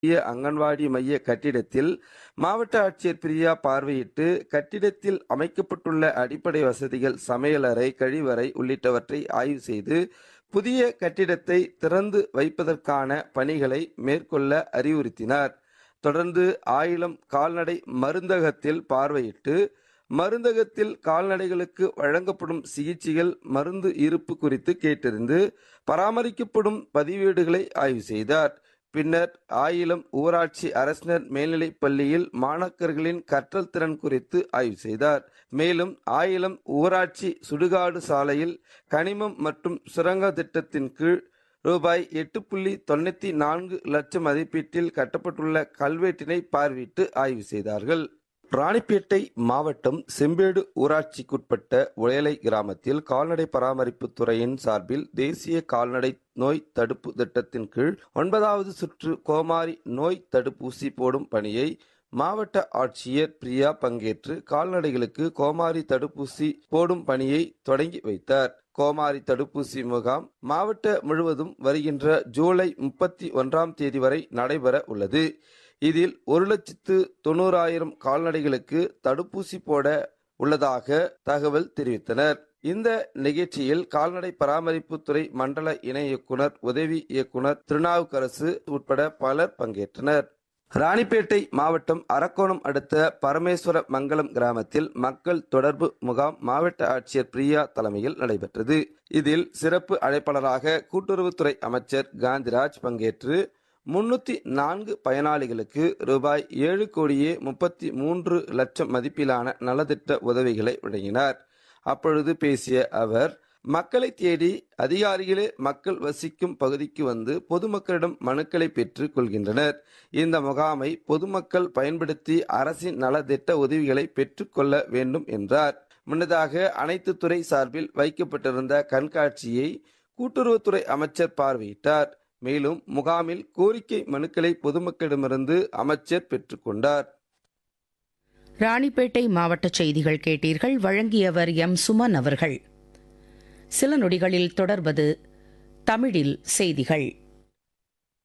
புதிய அங்கன்வாடி மைய கட்டிடத்தில் மாவட்ட ஆட்சியர் பிரியா பார்வையிட்டு கட்டிடத்தில் அமைக்கப்பட்டுள்ள அடிப்படை வசதிகள் சமையலறை கழிவறை உள்ளிட்டவற்றை ஆய்வு செய்து புதிய கட்டிடத்தை திறந்து வைப்பதற்கான பணிகளை மேற்கொள்ள அறிவுறுத்தினார் தொடர்ந்து ஆயிலம் கால்நடை மருந்தகத்தில் பார்வையிட்டு மருந்தகத்தில் கால்நடைகளுக்கு வழங்கப்படும் சிகிச்சைகள் மருந்து இருப்பு குறித்து கேட்டறிந்து பராமரிக்கப்படும் பதிவேடுகளை ஆய்வு செய்தார் பின்னர் ஆயிலம் ஊராட்சி அரசினர் மேல்நிலைப் பள்ளியில் மாணாக்கர்களின் கற்றல் திறன் குறித்து ஆய்வு செய்தார் மேலும் ஆயிலம் ஊராட்சி சுடுகாடு சாலையில் கனிமம் மற்றும் சுரங்க திட்டத்தின் கீழ் ரூபாய் எட்டு புள்ளி தொண்ணூத்தி நான்கு லட்சம் மதிப்பீட்டில் கட்டப்பட்டுள்ள கல்வெட்டினை பார்வையிட்டு ஆய்வு செய்தார்கள் ராணிப்பேட்டை மாவட்டம் செம்பேடு ஊராட்சிக்குட்பட்ட உயலை கிராமத்தில் கால்நடை பராமரிப்பு துறையின் சார்பில் தேசிய கால்நடை நோய் தடுப்பு திட்டத்தின் கீழ் ஒன்பதாவது சுற்று கோமாரி நோய் தடுப்பூசி போடும் பணியை மாவட்ட ஆட்சியர் பிரியா பங்கேற்று கால்நடைகளுக்கு கோமாரி தடுப்பூசி போடும் பணியை தொடங்கி வைத்தார் கோமாரி தடுப்பூசி முகாம் மாவட்ட முழுவதும் வருகின்ற ஜூலை முப்பத்தி ஒன்றாம் தேதி வரை நடைபெற உள்ளது இதில் ஒரு லட்சத்து தொண்ணூறாயிரம் கால்நடைகளுக்கு தடுப்பூசி போட உள்ளதாக தகவல் தெரிவித்தனர் இந்த நிகழ்ச்சியில் கால்நடை பராமரிப்புத்துறை மண்டல இணை இயக்குனர் உதவி இயக்குனர் திருநாவுக்கரசு உட்பட பலர் பங்கேற்றனர் ராணிப்பேட்டை மாவட்டம் அரக்கோணம் அடுத்த பரமேஸ்வர மங்கலம் கிராமத்தில் மக்கள் தொடர்பு முகாம் மாவட்ட ஆட்சியர் பிரியா தலைமையில் நடைபெற்றது இதில் சிறப்பு அழைப்பாளராக கூட்டுறவுத்துறை அமைச்சர் காந்திராஜ் பங்கேற்று முன்னூத்தி நான்கு பயனாளிகளுக்கு ரூபாய் ஏழு கோடியே முப்பத்தி மூன்று லட்சம் மதிப்பிலான நலத்திட்ட உதவிகளை வழங்கினார் அப்பொழுது பேசிய அவர் மக்களை தேடி அதிகாரிகளே மக்கள் வசிக்கும் பகுதிக்கு வந்து பொதுமக்களிடம் மனுக்களை பெற்று கொள்கின்றனர் இந்த முகாமை பொதுமக்கள் பயன்படுத்தி அரசின் நலத்திட்ட உதவிகளை பெற்றுக்கொள்ள வேண்டும் என்றார் முன்னதாக அனைத்து துறை சார்பில் வைக்கப்பட்டிருந்த கண்காட்சியை கூட்டுறவுத்துறை அமைச்சர் பார்வையிட்டார் மேலும் முகாமில் கோரிக்கை மனுக்களை பொதுமக்களிடமிருந்து அமைச்சர் பெற்றுக்கொண்டார் ராணிப்பேட்டை மாவட்ட செய்திகள் கேட்டீர்கள் வழங்கியவர் எம் சுமன் அவர்கள் சில நொடிகளில் தொடர்வது தமிழில் செய்திகள்